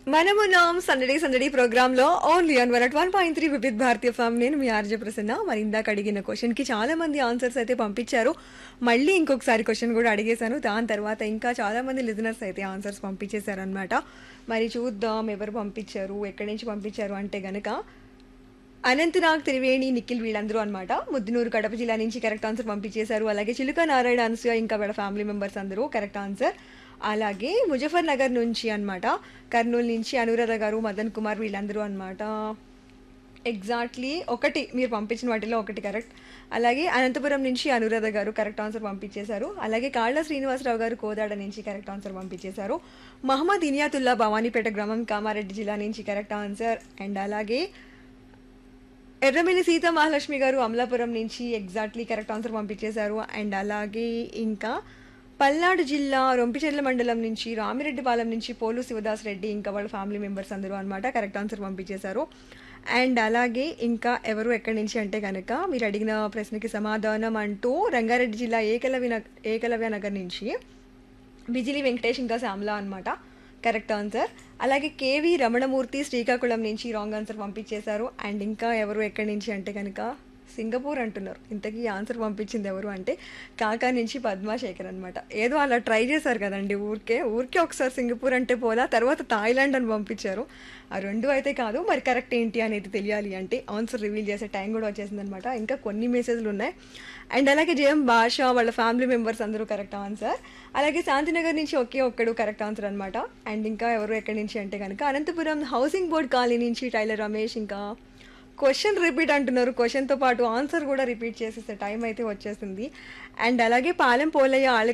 మనమున్నాం సందడి సందడి ప్రోగ్రామ్ లో only on one one point three Vividh భారతీయ ఫామ్ నేను మీ ఆర్జే ప్రసన్న మరి ఇందాక అడిగిన క్వశ్చన్ కి చాలా మంది ఆన్సర్స్ అయితే పంపించారు మళ్ళీ ఇంకొకసారి క్వశ్చన్ కూడా అడిగేశాను దాని తర్వాత ఇంకా చాలా మంది లిజనర్స్ అయితే ఆన్సర్స్ పంపించేశారు అనమాట మరి చూద్దాం ఎవరు పంపించారు ఎక్కడి నుంచి పంపించారు అంటే గనక అనంతనాగ్ త్రివేణి నిఖిల్ వీళ్ళందరూ అనమాట ముద్దునూరు కడప జిల్లా నుంచి కరెక్ట్ ఆన్సర్ పంపించేశారు అలాగే చిలుక నారాయణ అనసూయ ఇంకా వాళ్ళ ఫ్యామిలీ మెంబర్స్ అందరూ కరెక్ట్ ఆన్సర్ అలాగే ముజఫర్ నగర్ నుంచి అన్నమాట కర్నూలు నుంచి అనురాధ గారు మదన్ కుమార్ వీళ్ళందరూ అన్నమాట ఎగ్జాక్ట్లీ ఒకటి మీరు పంపించిన వాటిలో ఒకటి కరెక్ట్ అలాగే అనంతపురం నుంచి అనురాధ గారు కరెక్ట్ ఆన్సర్ పంపించేశారు అలాగే కాళ్ళ శ్రీనివాసరావు గారు కోదాడ నుంచి కరెక్ట్ ఆన్సర్ పంపించేశారు మహమ్మద్ ఇనియాతుల్లా భవానీపేట గ్రామం కామారెడ్డి జిల్లా నుంచి కరెక్ట్ ఆన్సర్ అండ్ అలాగే ఎర్రమిల్లి సీత మహాలక్ష్మి గారు అమలాపురం నుంచి ఎగ్జాక్ట్లీ కరెక్ట్ ఆన్సర్ పంపించేశారు అండ్ అలాగే ఇంకా పల్నాడు జిల్లా రొంపిచెర్ల మండలం నుంచి రామిరెడ్డిపాలెం నుంచి పోలు శివదాస్ రెడ్డి ఇంకా వాళ్ళ ఫ్యామిలీ మెంబర్స్ అందరూ అనమాట కరెక్ట్ ఆన్సర్ పంపించేశారు అండ్ అలాగే ఇంకా ఎవరు ఎక్కడి నుంచి అంటే కనుక మీరు అడిగిన ప్రశ్నకి సమాధానం అంటూ రంగారెడ్డి జిల్లా ఏకలవ్య నగ ఏకలవ్య నగర్ నుంచి బిజిలి వెంకటేష్ ఇంకా శ్యామల అనమాట కరెక్ట్ ఆన్సర్ అలాగే కేవి రమణమూర్తి శ్రీకాకుళం నుంచి రాంగ్ ఆన్సర్ పంపించేశారు అండ్ ఇంకా ఎవరు ఎక్కడి నుంచి అంటే కనుక సింగపూర్ అంటున్నారు ఇంతకీ ఆన్సర్ పంపించింది ఎవరు అంటే కాకా నుంచి పద్మాశేఖర్ అనమాట ఏదో అలా ట్రై చేశారు కదండి ఊరికే ఊరికే ఒకసారి సింగపూర్ అంటే పోలా తర్వాత థాయిలాండ్ అని పంపించారు ఆ రెండు అయితే కాదు మరి కరెక్ట్ ఏంటి అనేది తెలియాలి అంటే ఆన్సర్ రివీల్ చేసే టైం కూడా వచ్చేసింది అనమాట ఇంకా కొన్ని మెసేజ్లు ఉన్నాయి అండ్ అలాగే జేఎం భాష వాళ్ళ ఫ్యామిలీ మెంబర్స్ అందరూ కరెక్ట్ ఆన్సర్ అలాగే శాంతినగర్ నుంచి ఒకే ఒక్కడు కరెక్ట్ ఆన్సర్ అనమాట అండ్ ఇంకా ఎవరు ఎక్కడి నుంచి అంటే కనుక అనంతపురం హౌసింగ్ బోర్డ్ కాలనీ నుంచి టైలర్ రమేష్ ఇంకా క్వశ్చన్ రిపీట్ అంటున్నారు క్వశ్చన్తో పాటు ఆన్సర్ కూడా రిపీట్ చేసేసే టైం అయితే వచ్చేసింది అండ్ అలాగే పాలెం పోలయ్య